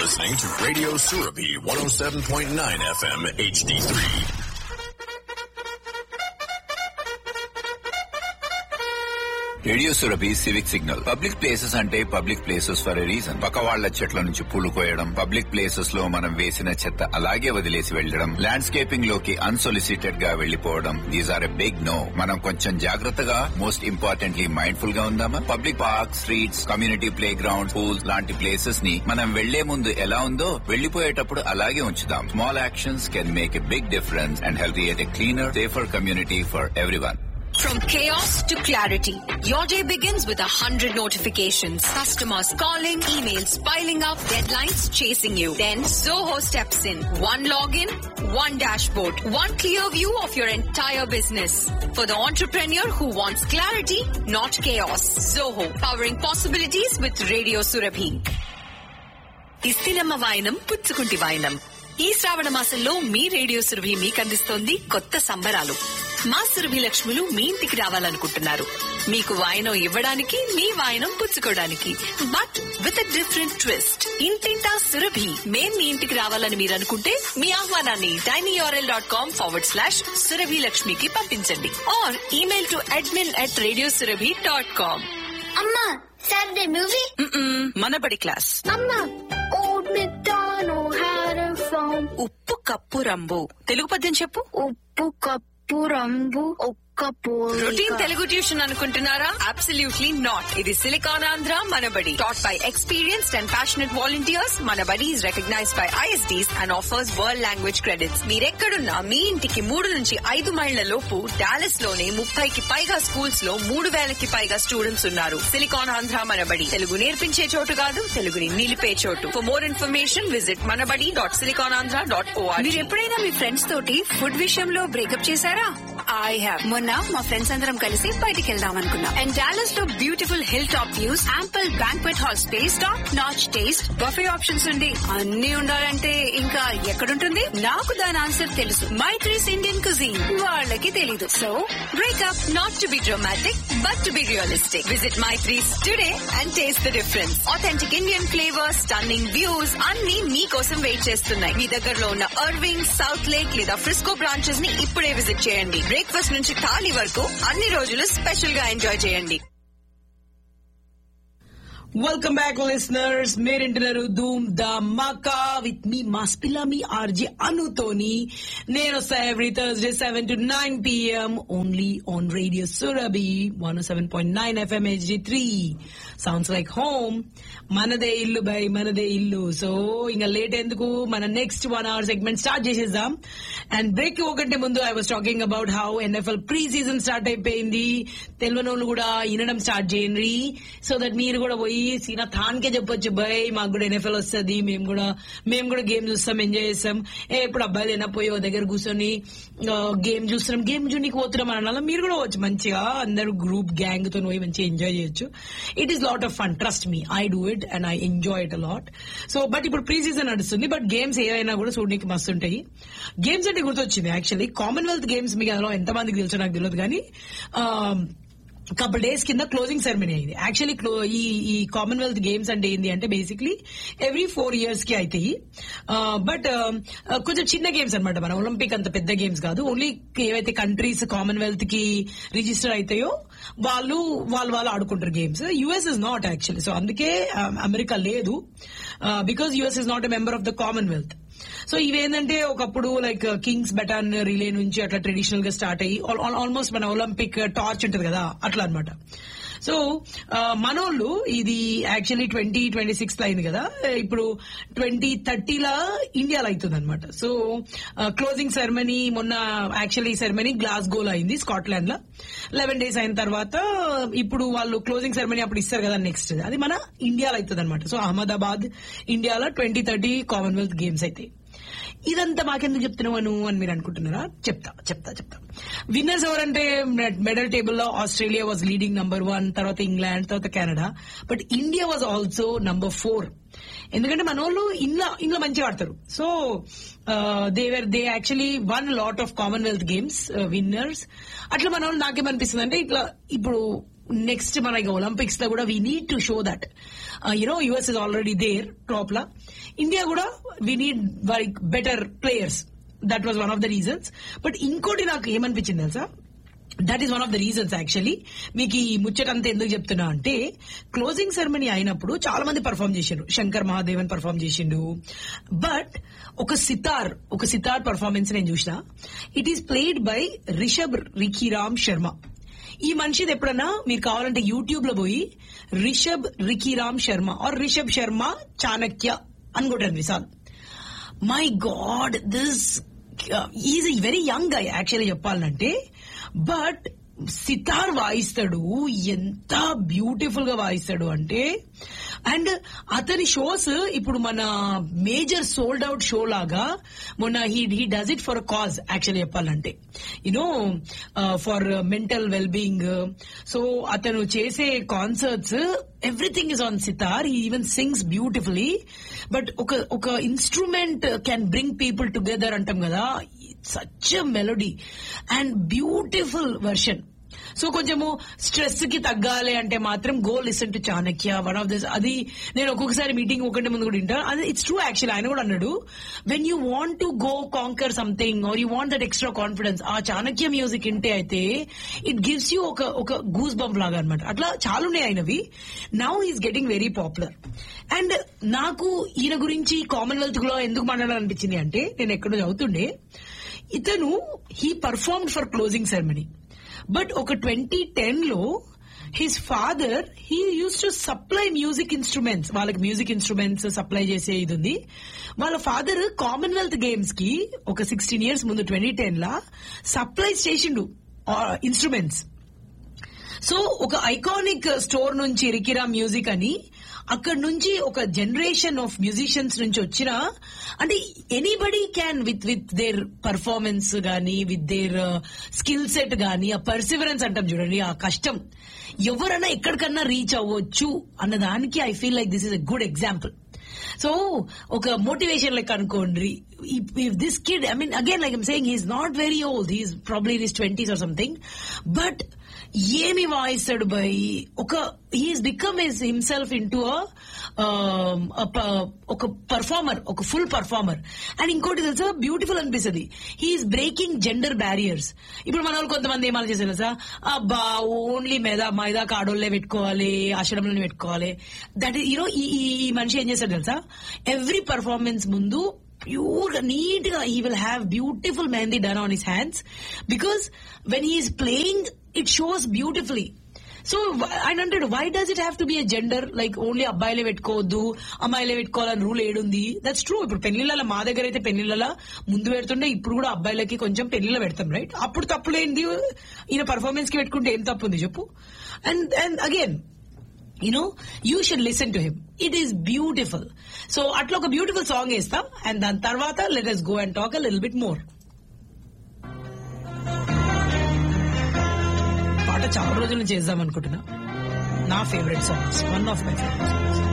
listening to Radio Surabi 107.9 FM HD3. Radio Surabhi civic signal public places అంటే public places for a reason పక్క వాళ్ల చెట్ల నుంచి పూలు కోయడం పబ్లిక్ ప్లేసెస్ లో మనం వేసిన చెత్త అలాగే వదిలేసి వెళ్లడం ల్యాండ్స్కేపింగ్ లోకి అన్సొలిసిటెడ్ గా వెళ్లిపోవడం these are a big no మనం కొంచెం జాగ్రత్తగా మోస్ట్ ఇంపార్టెంట్లీ మైండ్ఫుల్ గా ఉందామా public park streets community playground pools లాంటి ప్లేసెస్ ని మనం వెళ్లే ముందు ఎలా ఉందో వెళ్లిపోయేటప్పుడు అలాగే ఉంచుదాం small actions can make a big difference and help create a cleaner safer community for everyone From chaos to clarity, your day begins with a hundred notifications. Customers calling, emails piling up, deadlines chasing you. Then Zoho steps in. One login, one dashboard, one clear view of your entire business. For the entrepreneur who wants clarity, not chaos. Zoho, powering possibilities with Radio Surabhi. ఇస్తిలమ్మ వాయనం పుచ్చుకుంటి వాయనం ఈ శ్రావణ మాసంలో మీ radio Surabhi మీకు అందిస్తోంది కొత్త సంబరాలు మా సురభి లక్ష్ములు మీ ఇంటికి రావాలనుకుంటున్నారు మీకు వాయనం ఇవ్వడానికి మీ వాయనం పుచ్చుకోవడానికి బట్ విత్ డిఫరెంట్ ట్విస్ట్ ఇంటింటా సురభి మేం మీ ఇంటికి రావాలని మీరు అనుకుంటే మీ ఆహ్వానాన్ని TinyURL dot com forward slash Surabhi లక్ష్మికి పంపించండి or email to admin at radio Surabhi dot com అమ్మా సాటర్డే మూవీ మనబడి క్లాస్ అమ్మా old McDonald had a farm ఉప్పు కప్పు రంబు తెలుగు పద్యం చెప్పు ఉప్పు కప్పు రంబు ఒక్క రొటీన్ పోలిక తెలుగు ట్యూషన్ అనుకుంటున్నారా అబ్సల్యూట్లీ నాట్ ఇది silicon Andhra Manabadi taught by experienced and passionate volunteers Manabadi is recognized by ISDs and offers world language credits మీరెక్కడున్నా మీ ఇంటికి మూడు నుంచి ఐదు మైళ్ల లోపు డాలస్ లోనే ముప్పైకి పైగా స్కూల్స్ లో మూడు వేలకి పైగా స్టూడెంట్స్ ఉన్నారు సిలికాన్ ఆంధ్ర మనబడి తెలుగు నేర్పించే చోటు కాదు తెలుగుని నిలిపే చోటు for more information visit Manabadi dot silicon Andhra dot మీరు ఎప్పుడైనా మీ ఫ్రెండ్స్ తోటి ఫుడ్ విషయంలో బ్రేకప్ చేశారా ఐ హావ్ మొన్న మా ఫ్రెండ్స్ అందరం కలిసి బయటికి వెళ్దాం అనుకున్నాం అండ్ డాలస్ లో beautiful hilltop views ample banquet hall space top notch taste buffet options ఉండి అన్ని ఉండాలంటే ఇంకా ఎక్కడుంటుంది నాకు దాని ఆన్సర్ తెలుసు మై ట్రీస్ ఇండియన్ కుజీన్ వాళ్ళకి తెలీదు so breakup not to be dramatic but to be realistic visit my trees today and taste the difference authentic Indian flavours stunning views అన్ని మీకోసం వెయిట్ చేస్తున్నాయి మీ దగ్గరలో ఉన్న అర్వింగ్ సౌత్ లేక్ లేదా Frisco branches ని ఇప్పుడే విజిట్ చేయండి బ్రేక్ఫాస్ట్ నుంచి థాలీ వరకు అన్ని రోజులు స్పెషల్ గా ఎంజాయ్ చేయండి వెల్కమ్ బ్యాక్ లిసనర్స్ మీరింటున్నారు ధూమ్ ద మకా విత్ మీ మాస్పిల్లా మీ ఆర్జే అనుతోని నేను వస్తా every Thursday seven to nine PM only on radio Surabhi one seven point nine FM HD three sounds like home మనదే ఇల్లు బై మనదే ఇల్లు సో ఇంకా లేట్ ఎందుకు మన next one hour segment start చేసేద్దాం అండ్ బ్రేక్ ఒకటి ముందు I was talking about how NFL preseason start అయిపోయింది తెలియని వాళ్ళు కూడా వినడం స్టార్ట్ చేయండి సో దట్ మీరు కూడా పోయి సీనా థాన్కే చెప్పొచ్చు బై మాకు కూడా ఎన్ఎఫ్ఎల్ వస్తుంది మేము కూడా మేము కూడా గేమ్ చూస్తాం ఎంజాయ్ చేస్తాం ఏ ఇప్పుడు అబ్బాయిలు అయినా పోయి ఓ దగ్గర కూర్చొని గేమ్ చూస్తున్నాం గేమ్ చూడడానికి పోతున్నాం అనాల మీరు కూడా వచ్చు మంచిగా అందరూ గ్రూప్ గ్యాంగ్ తో పోయి మంచిగా ఎంజాయ్ చేయొచ్చు it is lot of fun trust me I do it and I enjoy it lot so but ఇప్పుడు ప్రీ సీజన్ నడుస్తుంది బట్ గేమ్స్ ఏవైనా కూడా చూడడానికి మస్తు ఉంటాయి గేమ్స్ అంటే గుర్తొచ్చింది యాక్చువల్లీ కామన్వెల్త్ గేమ్స్ మీకు అందులో ఎంతమందికి తెలుసు నాకు తెలియదు కానీ కపుల్ డేస్ కింద క్లోజింగ్ సెరమనీ అయింది యాక్చువల్లీ ఈ ఈ కామన్వెల్త్ గేమ్స్ అంటే ఏంటి అంటే బేసిక్లీ ఎవ్రీ ఫోర్ ఇయర్స్ కి అవుతాయి బట్ కొంచెం చిన్న గేమ్స్ అనమాట మన ఒలింపిక్ అంత పెద్ద గేమ్స్ కాదు ఓన్లీ ఏవైతే కంట్రీస్ కామన్వెల్త్ కి రిజిస్టర్ అవుతాయో వాళ్ళు వాళ్ళు వాళ్ళు ఆడుకుంటారు games US is not actually so అందుకే అమెరికా లేదు because US is not a member of the Commonwealth so ఇవేంటంటే ఒకప్పుడు లైక్ కింగ్స్ బెటాన్ రిలే నుంచి అట్లా ట్రెడిషనల్ గా స్టార్ట్ అయ్యి ఆల్మోస్ట్ మన ఒలింపిక్ టార్చ్ ఉంటది కదా అట్లా అనమాట సో మనోళ్ళు ఇది యాక్చువల్లీ ట్వంటీ ట్వంటీ సిక్స్ అయింది కదా ఇప్పుడు ట్వంటీ థర్టీలా ఇండియాలో అవుతుంది అనమాట సో క్లోజింగ్ సెరమనీ మొన్న యాక్చువల్లీ సెరమనీ గ్లాస్ గోల్ అయింది స్కాట్లాండ్ లో లెవెన్ డేస్ అయిన తర్వాత ఇప్పుడు వాళ్ళు క్లోజింగ్ సెరమనీ అప్పుడు ఇస్తారు కదా నెక్స్ట్ అది మన ఇండియాలో అవుతుంది అనమాట సో అహ్మదాబాద్ ఇండియాలో ట్వంటీ థర్టీ కామన్వెల్త్ గేమ్స్ అయితే ఇదంతా మాకెందుకు చెప్తున్నావు అని మీరు అనుకుంటున్నారా చెప్తా చెప్తా చెప్తా విన్నర్స్ ఎవరంటే మెడల్ టేబుల్ లో Australia was leading number one తర్వాత ఇంగ్లాండ్ తర్వాత Canada but India was also number four ఎందుకంటే మన వాళ్ళు ఇంట్లో ఇంట్లో మంచిగా ఆడతారు so they were they actually won lot of Commonwealth games winners అట్లా మన వాళ్ళు నాకేమనిపిస్తుంది అంటే ఇట్లా ఇప్పుడు నెక్స్ట్ మన ఒలింపిక్స్ లో కూడా we need to show that you know US is already their top లా ఇండియా కూడా we need like better players that was one of the reasons but ఇంకోటి నాకు ఏమనిపించింది తెలుసా that is one of the reasons actually మీకు ఈ ముచ్చట అంతా ఎందుకు చెప్తున్నా అంటే క్లోజింగ్ సెరమనీ అయినప్పుడు చాలా మంది పర్ఫామ్ చేసిండు శంకర్ మహాదేవన్ పర్ఫామ్ చేసిండు బట్ ఒక సితార్ ఒక సితార్ పర్ఫార్మెన్స్ నేను చూసిన it is played by Rishab Rikhiram Sharma ఈ మనిషిది ఎప్పుడన్నా మీరు కావాలంటే యూట్యూబ్ లో పోయి రిషబ్ రిఖీరామ్ శర్మ ఆర్ రిషబ్ శర్మ చాణక్య అని కొట్టండి sir my god this is very young guy actually చెప్పాలంటే బట్ సితార్ వాయిస్తాడు ఎంత బ్యూటిఫుల్ గా వాయిస్తాడు అంటే అండ్ అతని షోస్ ఇప్పుడు మన మేజర్ సోల్డ్ అవుట్ షో లాగా మొన్న he he does it for cause actually చెప్పాలంటే you know for mental well being so అతను చేసే concerts everything is on sitar he even sings beautifully but ఒక ఒక instrument can bring people together అంటాం కదా such melody and beautiful version so కొంచెము stress కి తగ్గాలి అంటే మాత్రం go listen to Chanakya one of this అది నేను ఒక్కొక్కసారి మీటింగ్ ఒకటి ముందు కూడా వింటాను అది ఇట్స్ ట్రూ యాక్చువల్ ఆయన కూడా అన్నాడు when you want to go conquer something or you want that extra confidence ఆ చాణక్య మ్యూజిక్ వింటే అయితే ఇట్ గివ్స్ యూ ఒక ఒక గూస్ బంప్ లాగా అనమాట అట్లా చాలా ఉన్నాయి ఆయనవి now is getting very popular and నాకు ఈయన గురించి కామన్వెల్త్ లో ఎందుకు మాట్లాడాలనిపించింది అంటే నేను ఎక్కడో చదువుతుండే ఇతను he performed for closing ceremony but ఒక ట్వంటీ టెన్ లో his father he uses to supply music instruments వాళ్ళకి మ్యూజిక్ ఇన్స్ట్రుమెంట్స్ సప్లై చేసే ఇది ఉంది వాళ్ళ ఫాదర్ కామన్వెల్త్ గేమ్స్ కి ఒక సిక్స్టీన్ ఇయర్స్ ముందు ట్వంటీ టెన్ లా సప్లై చేసిండు ఇన్స్ట్రుమెంట్స్ సో ఒక ఐకానిక్ స్టోర్ నుంచి రికిరా మ్యూజిక్ అని అక్కడ నుంచి ఒక జనరేషన్ ఆఫ్ మ్యూజిషియన్స్ నుంచి వచ్చిన అంటే anybody can with with their performance గానీ విత్ దేర్ స్కిల్ సెట్ గానీ ఆ పర్సివరెన్స్ అంటాం చూడండి ఆ కష్టం ఎవరైనా ఎక్కడికన్నా రీచ్ అవ్వచ్చు అన్న దానికి I feel like this is a good example so ఒక మోటివేషన్ లెక్క అనుకోండి this kid I mean again like I'm saying he's not very old he's probably in his twenties or something but ఏమి వాయిస్తాడు by ఒక he's become is himself in to ఒక performer ఒక full performer and ఇంకోటి తెలుసా beautiful అనిపిస్తుంది he's breaking gender barriers ఇప్పుడు మన వాళ్ళు కొంతమంది ఏమాలు చేశారు తెలుసా అబ్బా ఓన్లీ మెదా మైదాక ఆడోళ్ళే పెట్టుకోవాలి ఆశ్రమంలో పెట్టుకోవాలి దట్ యూనో ఈ ఈ మనిషి ఏం చేశాడు తెలుసా ఎవ్రీ పర్ఫార్మెన్స్ ముందు ప్యూర్ నీట్ గా he will have beautiful mehndi done on his hands because when he's playing it shows beautifully so ఆయన అంటాడు why does it have to be a gender like only అబ్బాయిలే పెట్టుకోవద్దు అమ్మాయిలే పెట్టుకోవాలని రూల్ ఏడుంది that's true ఇప్పుడు పెళ్లిళ్ళ మా దగ్గర అయితే పెళ్లిళ్ళ ముందు పెడుతుండే ఇప్పుడు కూడా అబ్బాయిలకి కొంచెం పెళ్లిలో పెడతాం రైట్ అప్పుడు తప్పులేంది ఈయన పర్ఫార్మెన్స్ కి పెట్టుకుంటే ఏం తప్పు ఉంది చెప్పు and and again you know you should listen to him it is beautiful so అట్లా ఒక బ్యూటిఫుల్ సాంగ్ వేస్తాం అండ్ దాని తర్వాత let us go and talk a లిల్ బిట్ మోర్ పాట చాలా రోజులు చేద్దాం అనుకుంటున్నా నా favourite songs one of my favourite songs